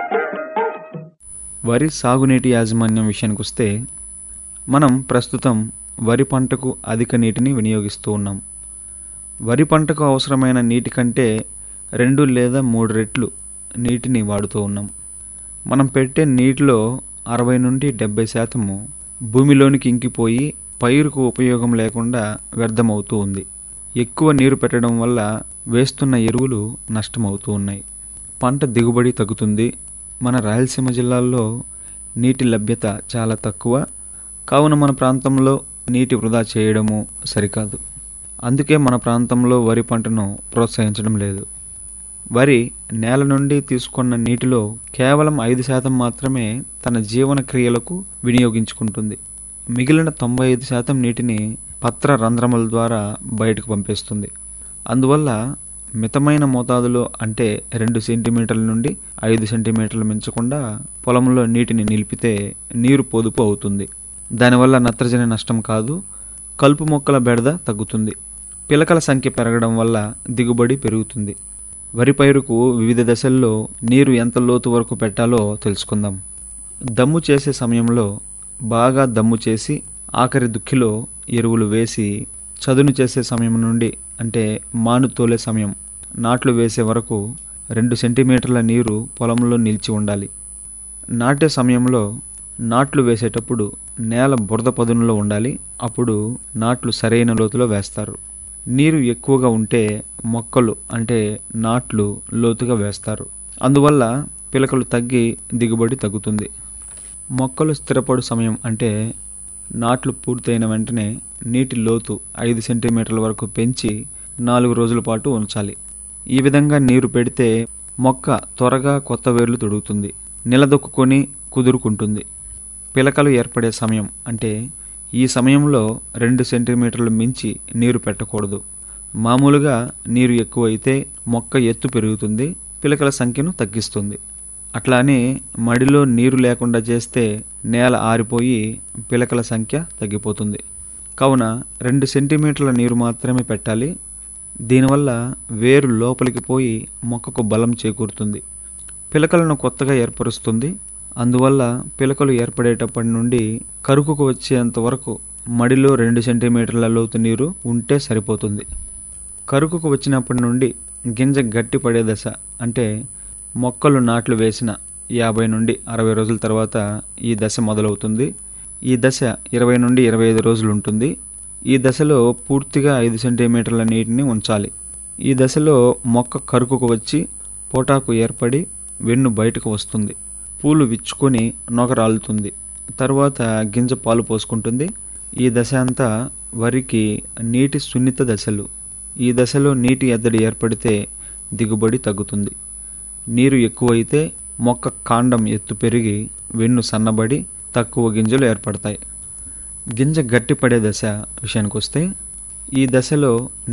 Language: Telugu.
వరి సాగునీటి యాజమాన్యం విషయానికి వస్తే మనం ప్రస్తుతం వరి పంటకు అధిక నీటిని వినియోగిస్తూ ఉన్నాం వరి పంటకు అవసరమైన నీటి కంటే రెండు లేదా మూడు రెట్లు నీటిని వాడుతూ ఉన్నాం మనం పెట్టే నీటిలో అరవై నుండి డెబ్బై శాతము భూమిలోనికి ఇంకిపోయి పైరుకు ఉపయోగం లేకుండా వ్యర్థమవుతూ ఉంది ఎక్కువ నీరు పెట్టడం వల్ల వేస్తున్న ఎరువులు నష్టమవుతూ ఉన్నాయి పంట దిగుబడి తగ్గుతుంది మన రాయలసీమ జిల్లాల్లో నీటి లభ్యత చాలా తక్కువ కావున మన ప్రాంతంలో నీటి వృధా చేయడము సరికాదు అందుకే మన ప్రాంతంలో వరి పంటను ప్రోత్సహించడం లేదు వరి నేల నుండి తీసుకున్న నీటిలో కేవలం ఐదు శాతం మాత్రమే తన జీవన క్రియలకు వినియోగించుకుంటుంది మిగిలిన తొంభై ఐదు శాతం నీటిని పత్ర రంధ్రముల ద్వారా బయటకు పంపిస్తుంది అందువల్ల మితమైన మోతాదులో అంటే రెండు సెంటీమీటర్ల నుండి ఐదు సెంటీమీటర్లు మించకుండా పొలంలో నీటిని నిలిపితే నీరు పొదుపు అవుతుంది దానివల్ల నత్రజని నష్టం కాదు కలుపు మొక్కల బెడద తగ్గుతుంది పిలకల సంఖ్య పెరగడం వల్ల దిగుబడి పెరుగుతుంది వరి పైరుకు వివిధ దశల్లో నీరు ఎంత లోతు వరకు పెట్టాలో తెలుసుకుందాం దమ్ము చేసే సమయంలో బాగా దమ్ము చేసి ఆఖరి దుక్కిలో ఎరువులు వేసి చదును చేసే సమయం నుండి అంటే మాను తోలే సమయం నాట్లు వేసే వరకు రెండు సెంటీమీటర్ల నీరు పొలంలో నిలిచి ఉండాలి నాటే సమయంలో నాట్లు వేసేటప్పుడు నేల బురద పదునులో ఉండాలి అప్పుడు నాట్లు సరైన లోతులో వేస్తారు నీరు ఎక్కువగా ఉంటే మొక్కలు అంటే నాట్లు లోతుగా వేస్తారు అందువల్ల పిలకలు తగ్గి దిగుబడి తగ్గుతుంది మొక్కలు స్థిరపడు సమయం అంటే నాట్లు పూర్తయిన వెంటనే నీటి లోతు ఐదు సెంటీమీటర్ల వరకు పెంచి నాలుగు రోజుల పాటు ఉంచాలి ఈ విధంగా నీరు పెడితే మొక్క త్వరగా కొత్త వేర్లు తొడుగుతుంది నిలదొక్కుకొని కుదురుకుంటుంది పిలకలు ఏర్పడే సమయం అంటే ఈ సమయంలో రెండు సెంటీమీటర్లు మించి నీరు పెట్టకూడదు మామూలుగా నీరు ఎక్కువైతే మొక్క ఎత్తు పెరుగుతుంది పిలకల సంఖ్యను తగ్గిస్తుంది అట్లానే మడిలో నీరు లేకుండా చేస్తే నేల ఆరిపోయి పిలకల సంఖ్య తగ్గిపోతుంది కావున రెండు సెంటీమీటర్ల నీరు మాత్రమే పెట్టాలి దీనివల్ల వేరు లోపలికి పోయి మొక్కకు బలం చేకూరుతుంది పిలకలను కొత్తగా ఏర్పరుస్తుంది అందువల్ల పిలకలు ఏర్పడేటప్పటి నుండి కరుకుకు వచ్చేంత వరకు మడిలో రెండు సెంటీమీటర్ల లోతు నీరు ఉంటే సరిపోతుంది కరుకుకు వచ్చినప్పటి నుండి గింజ గట్టి పడే దశ అంటే మొక్కలు నాట్లు వేసిన యాభై నుండి అరవై రోజుల తర్వాత ఈ దశ మొదలవుతుంది ఈ దశ ఇరవై నుండి ఇరవై ఐదు రోజులు ఉంటుంది ఈ దశలో పూర్తిగా ఐదు సెంటీమీటర్ల నీటిని ఉంచాలి ఈ దశలో మొక్క కరుకుకు వచ్చి పోటాకు ఏర్పడి వెన్ను బయటకు వస్తుంది పూలు విచ్చుకొని నొగరాలుతుంది తరువాత గింజ పాలు పోసుకుంటుంది ఈ దశ అంతా వరికి నీటి సున్నిత దశలు ఈ దశలో నీటి ఎద్దడి ఏర్పడితే దిగుబడి తగ్గుతుంది నీరు ఎక్కువైతే మొక్క కాండం ఎత్తు పెరిగి వెన్ను సన్నబడి తక్కువ గింజలు ఏర్పడతాయి గింజ గట్టిపడే దశ విషయానికి వస్తే ఈ దశలో